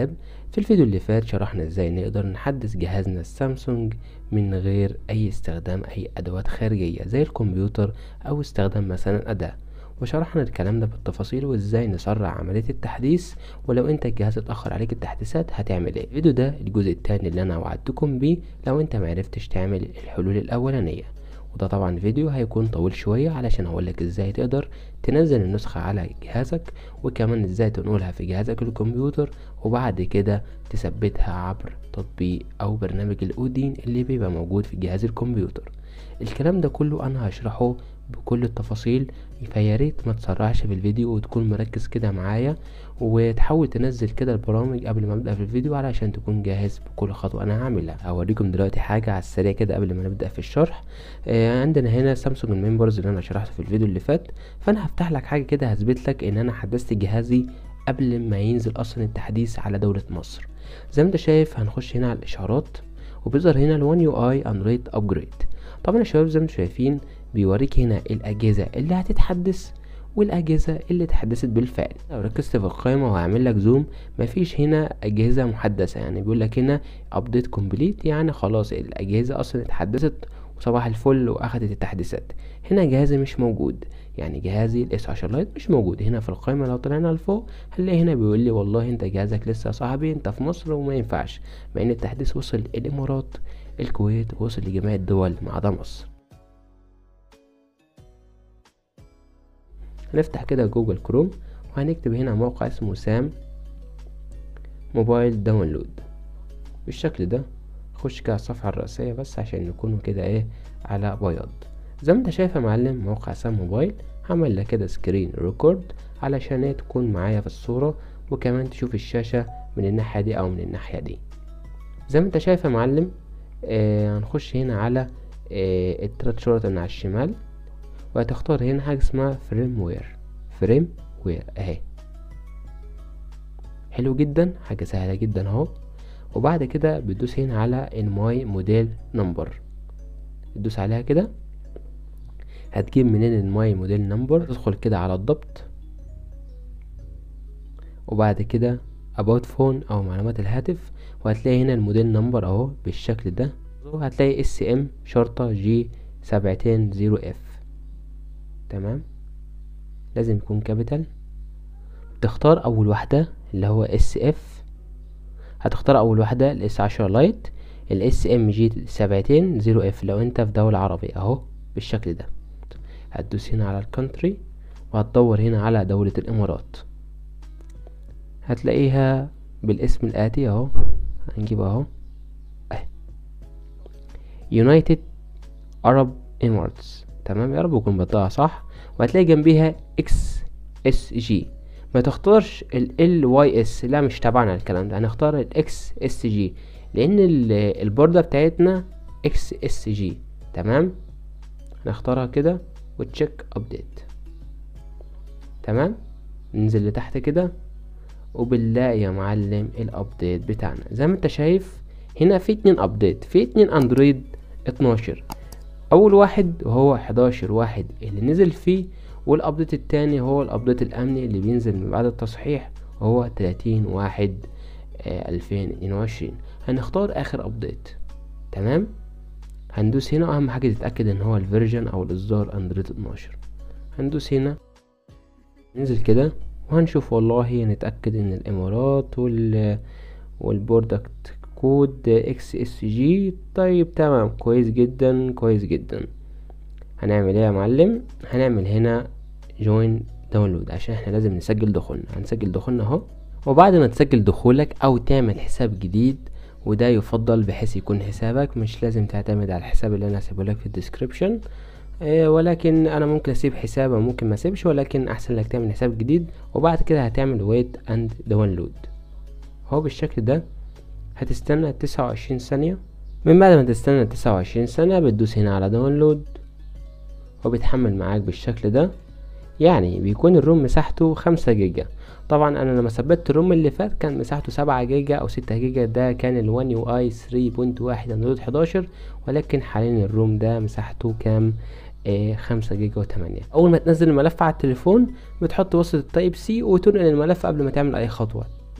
شباب في الفيديو اللي فات شرحنا ازاي نقدر نحدث جهازنا السامسونج من غير اي استخدام اي ادوات خارجية زي الكمبيوتر او استخدام مثلا اداة وشرحنا الكلام ده بالتفاصيل وازاي نسرع عملية التحديث ولو انت الجهاز اتأخر عليك التحديثات هتعمل ايه الفيديو ده الجزء التاني اللي انا وعدتكم بيه لو انت معرفتش تعمل الحلول الاولانية وده طبعا فيديو هيكون طويل شوية علشان هقولك ازاي تقدر تنزل النسخة على جهازك وكمان ازاي تنقلها في جهازك الكمبيوتر وبعد كده تثبتها عبر تطبيق او برنامج الاودين اللي بيبقى موجود في جهاز الكمبيوتر الكلام ده كله انا هشرحه بكل التفاصيل فياريت ما تسرعش في الفيديو وتكون مركز كده معايا وتحاول تنزل كده البرامج قبل ما ابدا في الفيديو علشان تكون جاهز بكل خطوه انا هعملها هوريكم دلوقتي حاجه على السريع كده قبل ما نبدا في الشرح آه عندنا هنا سامسونج الممبرز اللي انا شرحته في الفيديو اللي فات فانا هفتح لك حاجه كده هثبت لك ان انا حدثت جهازي قبل ما ينزل اصلا التحديث على دوله مصر زي ما انت شايف هنخش هنا على الاشعارات وبيظهر هنا الوان يو اي اندرويد ابجريد طبعا يا شباب زي ما انتم شايفين بيوريك هنا الأجهزة اللي هتتحدث والأجهزة اللي اتحدثت بالفعل لو ركزت في القائمة وهعمل لك زوم مفيش هنا أجهزة محدثة يعني بيقول لك هنا أبديت كومبليت يعني خلاص الأجهزة أصلا اتحدثت وصباح الفل وأخدت التحديثات هنا جهازي مش موجود يعني جهازي الاس 10 لايت مش موجود هنا في القائمة لو طلعنا لفوق هنلاقي هنا بيقول لي والله انت جهازك لسه يا صاحبي انت في مصر وما ينفعش مع ان التحديث وصل الامارات الكويت ووصل لجميع الدول ما عدا مصر هنفتح كده جوجل كروم وهنكتب هنا موقع اسمه سام موبايل داونلود بالشكل ده خش كده الصفحة الرئيسية بس عشان نكونوا كده ايه على بياض زي ما انت شايف يا معلم موقع سام موبايل هعمل لك كده سكرين ريكورد علشان ايه تكون معايا في الصورة وكمان تشوف الشاشة من الناحية دي او من الناحية دي زي ما انت شايف يا معلم آه هنخش هنا على آه التلات شرط اللي على الشمال وهتختار هنا حاجة اسمها فريم وير فريم وير اهي حلو جدا حاجة سهلة جدا اهو وبعد كده بتدوس هنا على الماي موديل نمبر تدوس عليها كده هتجيب منين الماي موديل نمبر تدخل كده على الضبط وبعد كده about فون او معلومات الهاتف وهتلاقي هنا الموديل نمبر اهو بالشكل ده وهتلاقي اس ام شرطة جي سبعتين زيرو اف تمام لازم يكون كابيتال تختار اول واحدة اللي هو اس اف هتختار اول واحدة الاس عشرة لايت الاس ام جي سبعتين زيرو اف لو انت في دولة عربية اهو بالشكل ده هتدوس هنا على الكونتري وهتدور هنا على دولة الامارات هتلاقيها بالاسم الاتي اهو هنجيب اهو اهي يونايتد عرب اماراتس تمام يا رب يكون بطلع صح وهتلاقي جنبيها اكس اس جي ما تختارش ال واي اس لا مش تبعنا الكلام ده هنختار الاكس اس جي لان البوردة بتاعتنا اكس اس جي تمام هنختارها كده وتشيك ابديت تمام ننزل لتحت كده وبالله يا معلم الابديت بتاعنا زي ما انت شايف هنا في اتنين ابديت في اتنين اندرويد اتناشر اول واحد وهو حداشر واحد اللي نزل فيه والابديت التاني هو الابديت الامني اللي بينزل من بعد التصحيح وهو تلاتين واحد الفين اتنين وعشرين هنختار اخر ابديت تمام هندوس هنا اهم حاجة تتأكد ان هو الفيرجن او الاصدار اندرويد اتناشر هندوس هنا ننزل كده وهنشوف والله نتأكد ان الامارات وال والبرودكت كود اكس اس جي طيب تمام كويس جدا كويس جدا هنعمل ايه يا معلم هنعمل هنا جوين داونلود عشان احنا لازم نسجل دخولنا هنسجل دخولنا اهو وبعد ما تسجل دخولك او تعمل حساب جديد وده يفضل بحيث يكون حسابك مش لازم تعتمد على الحساب اللي انا هسيبه لك في الديسكريبشن إيه ولكن انا ممكن اسيب حساب وممكن ما اسيبش ولكن احسن لك تعمل حساب جديد وبعد كده هتعمل ويت اند داونلود هو بالشكل ده هتستنى تسعة وعشرين ثانية من بعد ما تستنى تسعة وعشرين ثانية بتدوس هنا على داونلود وبيتحمل معاك بالشكل ده يعني بيكون الروم مساحته خمسة جيجا طبعا انا لما ثبت الروم اللي فات كان مساحته سبعة جيجا او ستة جيجا ده كان الوان يو اي ثري بوينت واحد اندرويد حداشر ولكن حاليا الروم ده مساحته كام آه خمسة جيجا وتمانية اول ما تنزل الملف على التليفون بتحط وصلة التايب سي وتنقل الملف قبل ما تعمل اي خطوة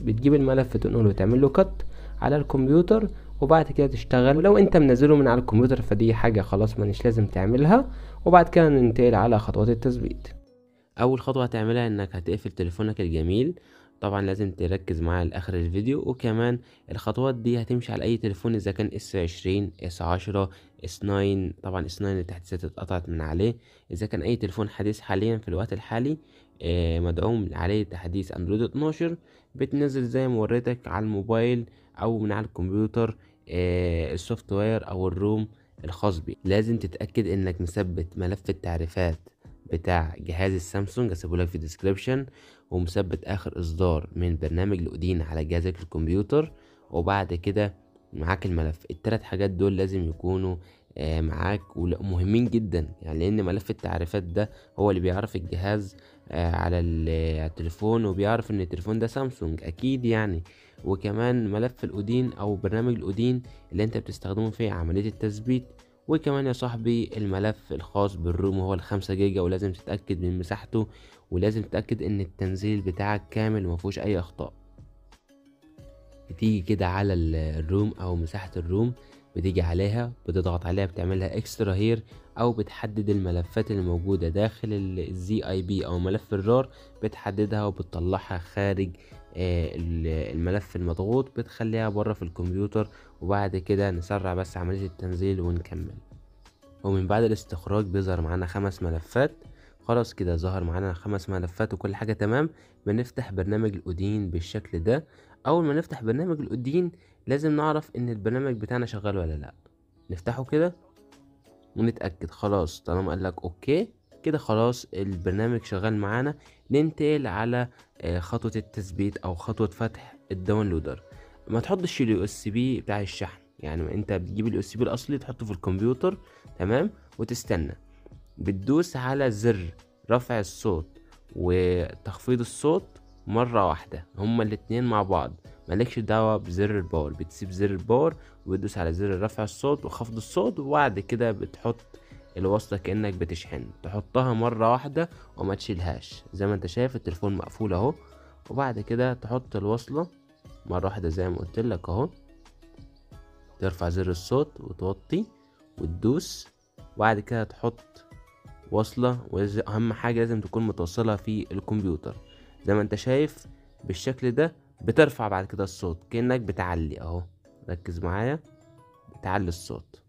بتجيب الملف تنقله وتعمل له كت على الكمبيوتر وبعد كده تشتغل ولو انت منزله من على الكمبيوتر فدي حاجة خلاص مش لازم تعملها وبعد كده ننتقل على خطوات التثبيت اول خطوة هتعملها انك هتقفل تليفونك الجميل طبعا لازم تركز معايا لاخر الفيديو وكمان الخطوات دي هتمشي على اي تليفون اذا كان اس عشرين اس عشرة اس ناين طبعا اس ناين التحديثات اتقطعت من عليه اذا كان اي تليفون حديث حاليا في الوقت الحالي آه، مدعوم عليه تحديث اندرويد 12 بتنزل زي ما وريتك على الموبايل او من على الكمبيوتر آه، السوفت وير او الروم الخاص بيه لازم تتاكد انك مثبت ملف التعريفات بتاع جهاز السامسونج هسيبهولك في الديسكريبشن ومثبت اخر اصدار من برنامج الاودين على جهازك الكمبيوتر وبعد كده معاك الملف التلات حاجات دول لازم يكونوا آه، معاك ومهمين جدا يعني لان ملف التعريفات ده هو اللي بيعرف الجهاز آه، على التليفون وبيعرف ان التليفون ده سامسونج اكيد يعني وكمان ملف الاودين او برنامج الاودين اللي انت بتستخدمه في عملية التثبيت وكمان يا صاحبي الملف الخاص بالروم هو الخمسة جيجا ولازم تتأكد من مساحته ولازم تتأكد ان التنزيل بتاعك كامل ومفهوش اي اخطاء بتيجي كده على الروم او مساحة الروم بتيجي عليها بتضغط عليها بتعملها اكسترا هير او بتحدد الملفات اللي موجودة داخل الزي اي بي او ملف الرار بتحددها وبتطلعها خارج آه، الملف المضغوط بتخليها بره في الكمبيوتر وبعد كده نسرع بس عملية التنزيل ونكمل ومن بعد الاستخراج بيظهر معانا خمس ملفات خلاص كده ظهر معانا خمس ملفات وكل حاجة تمام بنفتح برنامج الاودين بالشكل ده اول ما نفتح برنامج الاودين لازم نعرف ان البرنامج بتاعنا شغال ولا لا نفتحه كده ونتأكد خلاص طالما قالك اوكي كده خلاص البرنامج شغال معانا ننتقل على آه، خطوة التثبيت او خطوة فتح الداونلودر ما تحطش اليو اس بي بتاع الشحن يعني انت بتجيب اليو اس بي الاصلي تحطه في الكمبيوتر تمام وتستنى بتدوس على زر رفع الصوت وتخفيض الصوت مرة واحدة هما الاتنين مع بعض مالكش دعوة بزر الباور بتسيب زر الباور وتدوس على زر رفع الصوت وخفض الصوت وبعد كده بتحط الوصلة كأنك بتشحن تحطها مرة واحدة وما تشيلهاش زي ما انت شايف التليفون مقفول اهو وبعد كده تحط الوصلة مرة واحدة زي ما قلت لك اهو ترفع زر الصوت وتوطي وتدوس وبعد كده تحط وصلة واهم حاجة لازم تكون متوصلة في الكمبيوتر زي ما انت شايف بالشكل ده بترفع بعد كده الصوت كأنك بتعلي اهو ركز معايا بتعلي الصوت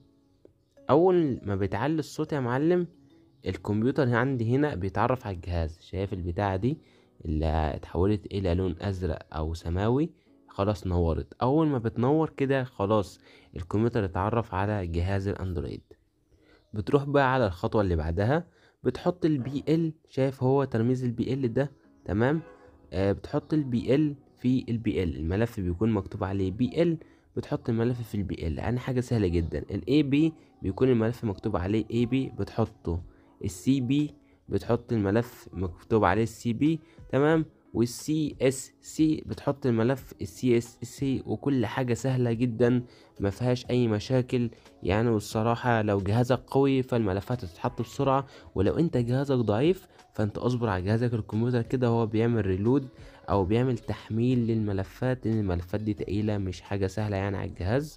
اول ما بتعلي الصوت يا معلم الكمبيوتر عندي هنا بيتعرف على الجهاز شايف البتاعة دي اللي اتحولت الى لون ازرق او سماوي خلاص نورت اول ما بتنور كده خلاص الكمبيوتر اتعرف على جهاز الاندرويد بتروح بقى على الخطوة اللي بعدها بتحط البي ال شايف هو ترميز البي ال ده تمام آه بتحط البي ال في البي ال الملف بيكون مكتوب عليه بي ال بتحط الملف في البي ال يعني حاجة سهلة جدا الاي بي بيكون الملف مكتوب عليه اي بي بتحطه السي بي بتحط الملف مكتوب عليه السي بي تمام والسي اس سي بتحط الملف السي اس سي وكل حاجة سهلة جدا ما فيهاش اي مشاكل يعني والصراحة لو جهازك قوي فالملفات تتحط بسرعة ولو انت جهازك ضعيف فانت اصبر على جهازك الكمبيوتر كده هو بيعمل ريلود او بيعمل تحميل للملفات لان الملفات دي تقيلة مش حاجة سهلة يعني على الجهاز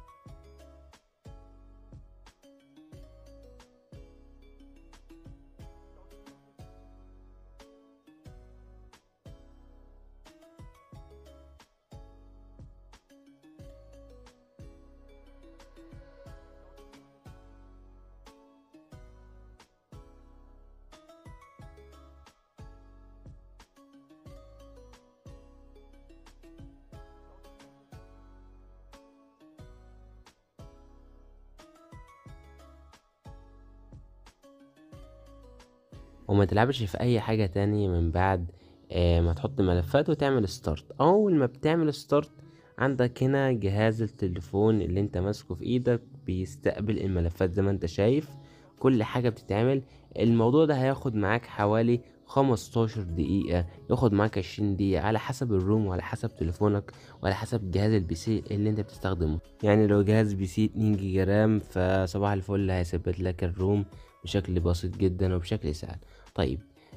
وما تلعبش في اي حاجة تانية من بعد آه ما تحط ملفات وتعمل ستارت اول ما بتعمل ستارت عندك هنا جهاز التليفون اللي انت ماسكه في ايدك بيستقبل الملفات زي ما انت شايف كل حاجة بتتعمل الموضوع ده هياخد معاك حوالي خمستاشر دقيقة ياخد معاك عشرين دقيقة على حسب الروم وعلى حسب تليفونك وعلى حسب جهاز البي سي اللي انت بتستخدمه يعني لو جهاز بي سي اتنين جيجا رام فصباح الفل هيثبت لك الروم بشكل بسيط جدا وبشكل سهل طيب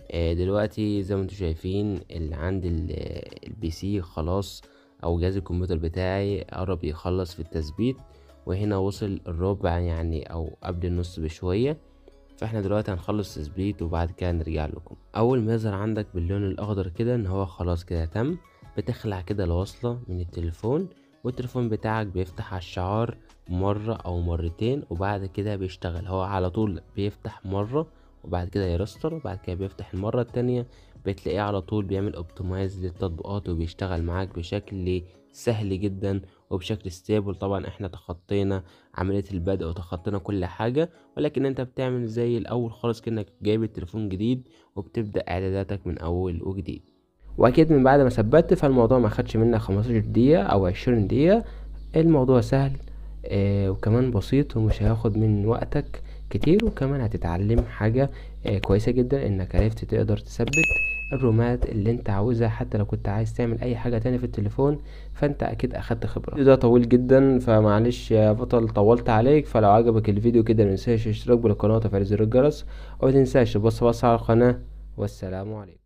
آه، دلوقتي زي ما انتم شايفين اللي عند البي سي خلاص او جهاز الكمبيوتر بتاعي قرب يخلص في التثبيت وهنا وصل الربع يعني او قبل النص بشوية فاحنا دلوقتي هنخلص تثبيت وبعد كده نرجع لكم اول ما يظهر عندك باللون الاخضر كده ان هو خلاص كده تم بتخلع كده الوصلة من التليفون والتليفون بتاعك بيفتح على الشعار مرة او مرتين وبعد كده بيشتغل هو على طول بيفتح مرة وبعد كده يرستر وبعد كده بيفتح المرة التانية بتلاقيه على طول بيعمل اوبتمايز للتطبيقات وبيشتغل معاك بشكل سهل جدا وبشكل ستيبل طبعا احنا تخطينا عملية البدء وتخطينا كل حاجة ولكن انت بتعمل زي الاول خالص كأنك جايب التليفون جديد وبتبدأ اعداداتك من اول وجديد واكيد من بعد ما ثبت فالموضوع ما خدش منك 15 دقيقة او 20 دقيقة الموضوع سهل آه وكمان بسيط ومش هياخد من وقتك كتير وكمان هتتعلم حاجة آه كويسة جدا انك عرفت تقدر تثبت الرومات اللي انت عاوزها حتى لو كنت عايز تعمل اي حاجة تانية في التليفون فانت اكيد اخدت خبرة الفيديو ده طويل جدا فمعلش يا بطل طولت عليك فلو عجبك الفيديو كده متنساش اشتراك بالقناة وتفعيل زر الجرس ومتنساش تبص بص على القناة والسلام عليكم